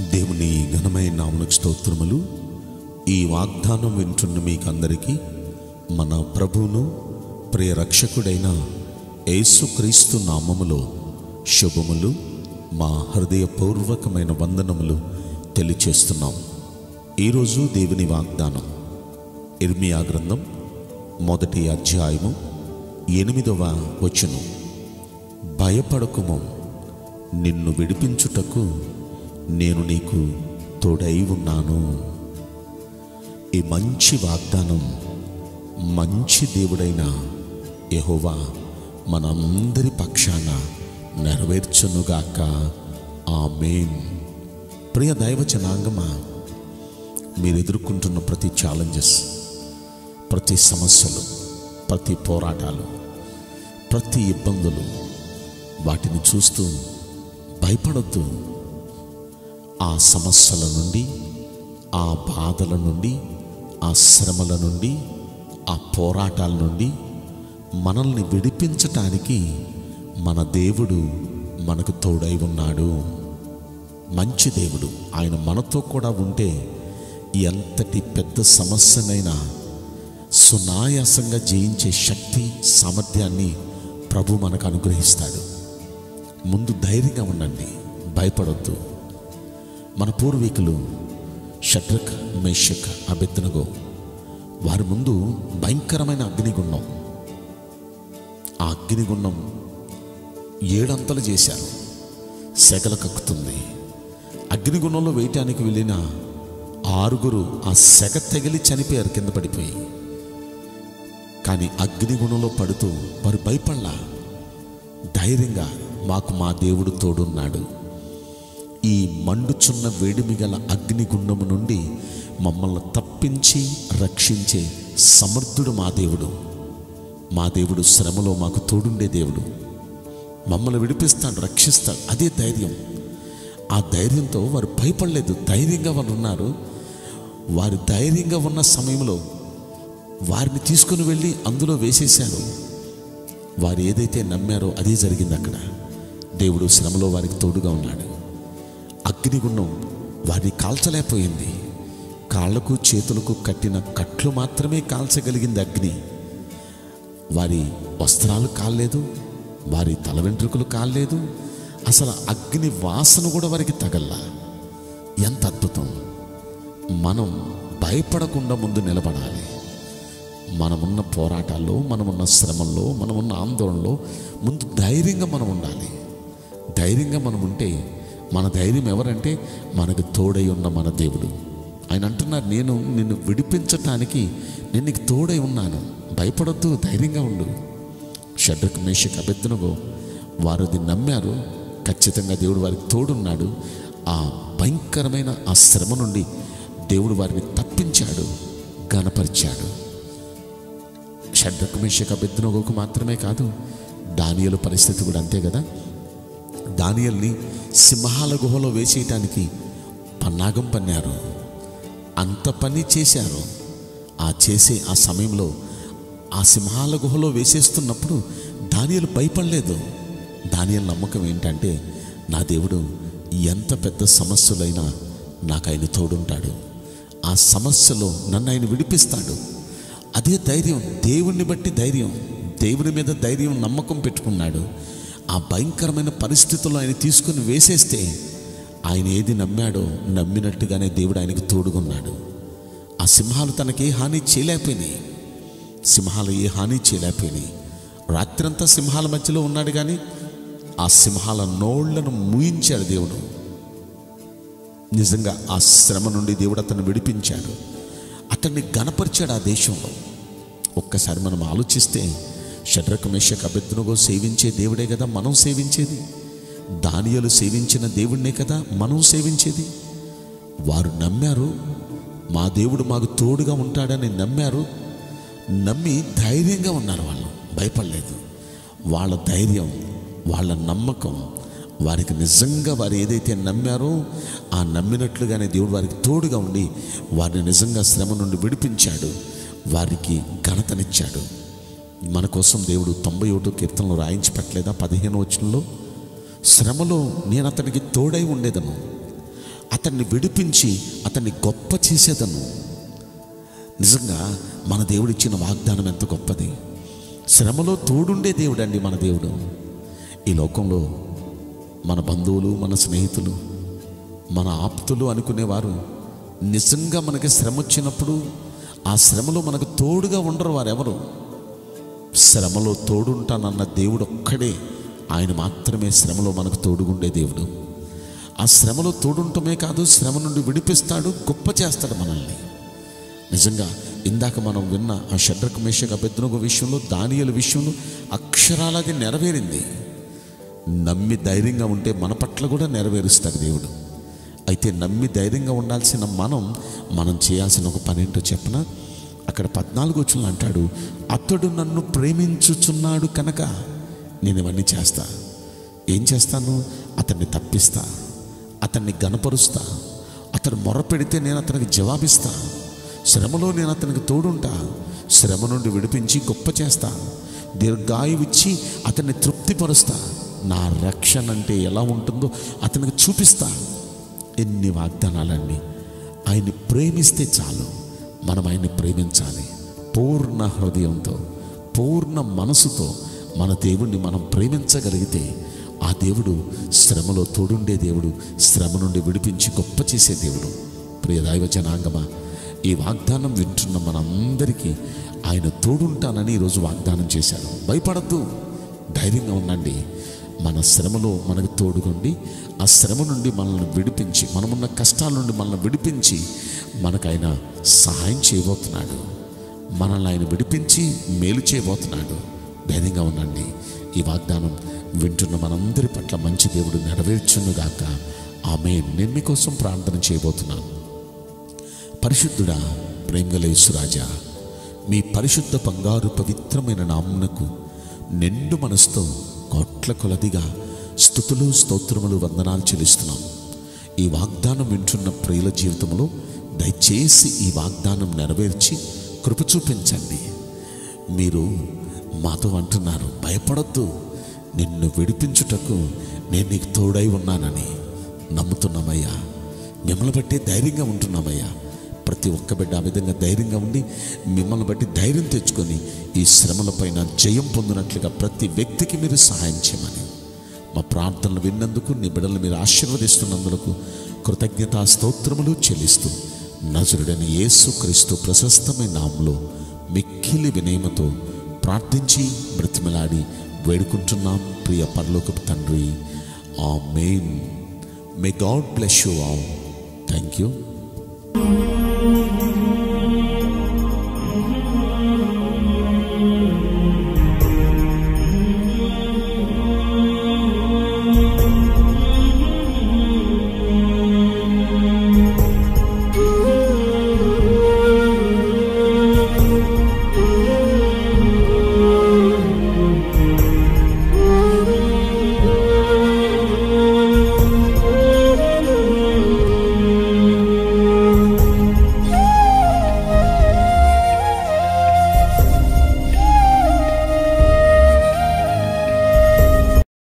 దేవుని ఘనమైన నామకు స్తోత్రములు ఈ వాగ్దానం వింటున్న మీకందరికీ మన ప్రభువును ప్రియ రక్షకుడైన యేసుక్రీస్తు నామములో శుభములు మా హృదయపూర్వకమైన వందనములు తెలియచేస్తున్నాం ఈరోజు దేవుని వాగ్దానం ఇర్మియా గ్రంథం మొదటి అధ్యాయము ఎనిమిదవ వచనం భయపడకుము నిన్ను విడిపించుటకు నేను నీకు తోడై ఉన్నాను ఈ మంచి వాగ్దానం మంచి దేవుడైన యెహోవా మనందరి పక్షాన నెరవేర్చునుగాక ఆమేన్ ప్రియ దైవ జనాంగమా మీరు ఎదుర్కొంటున్న ప్రతి ఛాలెంజెస్ ప్రతి సమస్యలు ప్రతి పోరాటాలు ప్రతి ఇబ్బందులు వాటిని చూస్తూ భయపడొద్దు ఆ సమస్యల నుండి ఆ బాధల నుండి ఆ శ్రమల నుండి ఆ పోరాటాల నుండి మనల్ని విడిపించటానికి మన దేవుడు మనకు తోడై ఉన్నాడు మంచి దేవుడు ఆయన మనతో కూడా ఉంటే ఎంతటి పెద్ద సమస్యనైనా సునాయాసంగా జయించే శక్తి సామర్థ్యాన్ని ప్రభు మనకు అనుగ్రహిస్తాడు ముందు ధైర్యంగా ఉండండి భయపడొద్దు మన పూర్వీకులు షట్రక్ మేషక్ అబెత్తనగో వారి ముందు భయంకరమైన అగ్నిగుండం ఆ అగ్నిగుండం ఏడంతలు చేశారు సెగల కక్కుతుంది అగ్నిగుండంలో వేయటానికి వెళ్ళిన ఆరుగురు ఆ సెగ తెగిలి చనిపోయారు కింద పడిపోయి కానీ అగ్నిగుణంలో పడుతూ వారు భయపడలా ధైర్యంగా మాకు మా దేవుడు తోడున్నాడు ఈ మండుచున్న వేడిమి గల అగ్నిగుండము నుండి మమ్మల్ని తప్పించి రక్షించే సమర్థుడు మా దేవుడు మా దేవుడు శ్రమలో మాకు తోడుండే దేవుడు మమ్మల్ని విడిపిస్తాడు రక్షిస్తాడు అదే ధైర్యం ఆ ధైర్యంతో వారు భయపడలేదు ధైర్యంగా వారు ఉన్నారు వారు ధైర్యంగా ఉన్న సమయంలో వారిని తీసుకుని వెళ్ళి అందులో వేసేశారు వారు ఏదైతే నమ్మారో అదే జరిగింది అక్కడ దేవుడు శ్రమలో వారికి తోడుగా ఉన్నాడు అగ్నిగుండం వారిని కాల్చలేకపోయింది కాళ్లకు చేతులకు కట్టిన కట్లు మాత్రమే కాల్చగలిగింది అగ్ని వారి వస్త్రాలు కాలేదు వారి తల వెంట్రుకలు కాలేదు అసలు అగ్ని వాసన కూడా వారికి తగల్లా ఎంత అద్భుతం మనం భయపడకుండా ముందు నిలబడాలి మనమున్న పోరాటాల్లో మనమున్న శ్రమల్లో మనమున్న ఆందోళనలో ముందు ధైర్యంగా మనం ఉండాలి ధైర్యంగా మనం ఉంటే మన ధైర్యం ఎవరంటే మనకు తోడై ఉన్న మన దేవుడు ఆయన అంటున్నారు నేను నిన్ను విడిపించటానికి నేను నీకు తోడై ఉన్నాను భయపడొద్దు ధైర్యంగా ఉండు షడ్రక్ మేషక్ అభ్యర్థనగో వారు అది నమ్మారు ఖచ్చితంగా దేవుడు వారికి తోడున్నాడు ఆ భయంకరమైన ఆ శ్రమ నుండి దేవుడు వారిని తప్పించాడు గనపరిచాడు షడ్రక్ మేషక్ అభ్యర్థనగోకు మాత్రమే కాదు దానియలు పరిస్థితి కూడా అంతే కదా దానియల్ని సింహాల గుహలో వేసేయటానికి పన్నాగం పన్నారు అంత పని చేశారు ఆ చేసే ఆ సమయంలో ఆ సింహాల గుహలో వేసేస్తున్నప్పుడు దానియలు భయపడలేదు దానియల నమ్మకం ఏంటంటే నా దేవుడు ఎంత పెద్ద సమస్యలైనా నాకు ఆయన తోడుంటాడు ఆ సమస్యలో నన్ను ఆయన విడిపిస్తాడు అదే ధైర్యం దేవుణ్ణి బట్టి ధైర్యం దేవుని మీద ధైర్యం నమ్మకం పెట్టుకున్నాడు ఆ భయంకరమైన పరిస్థితుల్లో ఆయన తీసుకుని వేసేస్తే ఆయన ఏది నమ్మాడో నమ్మినట్టుగానే దేవుడు ఆయనకు తోడుగున్నాడు ఆ సింహాలు తనకి ఏ హాని చేయలేకపోయినాయి సింహాలు ఏ హాని చేయలేకపోయినాయి రాత్రంతా సింహాల మధ్యలో ఉన్నాడు కానీ ఆ సింహాల నోళ్లను మూయించాడు దేవుడు నిజంగా ఆ శ్రమ నుండి దేవుడు అతన్ని విడిపించాడు అతన్ని గణపరిచాడు ఆ దేశంలో ఒక్కసారి మనం ఆలోచిస్తే షడ్రక మేషక్ అభ్యర్థనగో సేవించే దేవుడే కదా మనం సేవించేది దానియలు సేవించిన దేవుడినే కదా మనం సేవించేది వారు నమ్మారు మా దేవుడు మాకు తోడుగా ఉంటాడని నమ్మారు నమ్మి ధైర్యంగా ఉన్నారు వాళ్ళు భయపడలేదు వాళ్ళ ధైర్యం వాళ్ళ నమ్మకం వారికి నిజంగా వారు ఏదైతే నమ్మారో ఆ నమ్మినట్లుగానే దేవుడు వారికి తోడుగా ఉండి వారిని నిజంగా శ్రమ నుండి విడిపించాడు వారికి ఘనతనిచ్చాడు మన కోసం దేవుడు తొంభై ఒకటో కీర్తనలో రాయించి పెట్టలేదా పదిహేను వచనంలో శ్రమలో నేను అతనికి తోడై ఉండేదను అతన్ని విడిపించి అతన్ని గొప్ప చేసేదను నిజంగా మన దేవుడు ఇచ్చిన వాగ్దానం ఎంత గొప్పది శ్రమలో తోడుండే దేవుడు అండి మన దేవుడు ఈ లోకంలో మన బంధువులు మన స్నేహితులు మన ఆప్తులు అనుకునేవారు నిజంగా మనకి శ్రమ వచ్చినప్పుడు ఆ శ్రమలో మనకు తోడుగా ఉండరు వారెవరు శ్రమలో తోడుంటానన్న దేవుడు ఒక్కడే ఆయన మాత్రమే శ్రమలో మనకు తోడుగుండే దేవుడు ఆ శ్రమలో తోడుంటమే కాదు శ్రమ నుండి విడిపిస్తాడు గొప్ప చేస్తాడు మనల్ని నిజంగా ఇందాక మనం విన్న ఆ షడ్రకు మేషక అభ్యర్థనకు విషయంలో దానియల విషయంలో అక్షరాలది నెరవేరింది నమ్మి ధైర్యంగా ఉంటే మన పట్ల కూడా నెరవేరుస్తాడు దేవుడు అయితే నమ్మి ధైర్యంగా ఉండాల్సిన మనం మనం చేయాల్సిన ఒక పని ఏంటో చెప్పన అక్కడ పద్నాలుగు వచ్చిన అంటాడు అతడు నన్ను ప్రేమించుచున్నాడు కనుక నేను ఇవన్నీ చేస్తా ఏం చేస్తాను అతన్ని తప్పిస్తా అతన్ని గనపరుస్తా అతను మొరపెడితే నేను అతనికి జవాబిస్తా శ్రమలో నేను అతనికి తోడుంటా శ్రమ నుండి విడిపించి గొప్ప చేస్తా దీర్ఘాయువిచ్చి అతన్ని తృప్తిపరుస్తా నా రక్షణ అంటే ఎలా ఉంటుందో అతనికి చూపిస్తా ఎన్ని వాగ్దానాలండి ఆయన్ని ప్రేమిస్తే చాలు మనం ఆయన్ని ప్రేమించాలి పూర్ణ హృదయంతో పూర్ణ మనసుతో మన దేవుణ్ణి మనం ప్రేమించగలిగితే ఆ దేవుడు శ్రమలో తోడుండే దేవుడు శ్రమ నుండి విడిపించి గొప్ప చేసే దేవుడు ప్రియ దైవ జనాంగమా ఈ వాగ్దానం వింటున్న మనందరికీ ఆయన తోడుంటానని ఈరోజు వాగ్దానం చేశాడు భయపడద్దు ధైర్యంగా ఉండండి మన శ్రమలో మనకు తోడుగుండి ఆ శ్రమ నుండి మనల్ని విడిపించి మనమున్న కష్టాల నుండి మనల్ని విడిపించి మనకు ఆయన సహాయం చేయబోతున్నాడు మనల్ని ఆయన విడిపించి మేలు చేయబోతున్నాడు ధైర్యంగా ఉండండి ఈ వాగ్దానం వింటున్న మనందరి పట్ల మంచి దేవుడు నెరవేర్చునుగాక ఆమె నేను మీకోసం ప్రార్థన చేయబోతున్నాను పరిశుద్ధుడా ప్రేమగలేసురాజా మీ పరిశుద్ధ బంగారు పవిత్రమైన నామునకు నిండు మనసుతో కోట్ల కొలదిగా స్థుతులు స్తోత్రములు వందనాలు చెల్లిస్తున్నాం ఈ వాగ్దానం వింటున్న ప్రియుల జీవితంలో దయచేసి ఈ వాగ్దానం నెరవేర్చి కృప చూపించండి మీరు మాతో అంటున్నారు భయపడొద్దు నిన్ను విడిపించుటకు నేను నీకు తోడై ఉన్నానని నమ్ముతున్నామయ్యా మిమ్మల్ని బట్టి ధైర్యంగా ఉంటున్నామయ్యా ప్రతి ఒక్క బిడ్డ ఆ విధంగా ధైర్యంగా ఉండి మిమ్మల్ని బట్టి ధైర్యం తెచ్చుకొని ఈ శ్రమలపైన జయం పొందినట్లుగా ప్రతి వ్యక్తికి మీరు సహాయం చేయమని మా ప్రార్థనలు విన్నందుకు నీ బిడ్డలు మీరు ఆశీర్వదిస్తున్నందుకు కృతజ్ఞతా స్తోత్రములు చెల్లిస్తూ నజరుడని యేసు క్రీస్తు ప్రశస్తమైన నామంలో మిక్కిలి వినయమతో ప్రార్థించి బ్రతిమలాడి వేడుకుంటున్నాం ప్రియ పరలోకపు తండ్రి amen may God bless you all thank you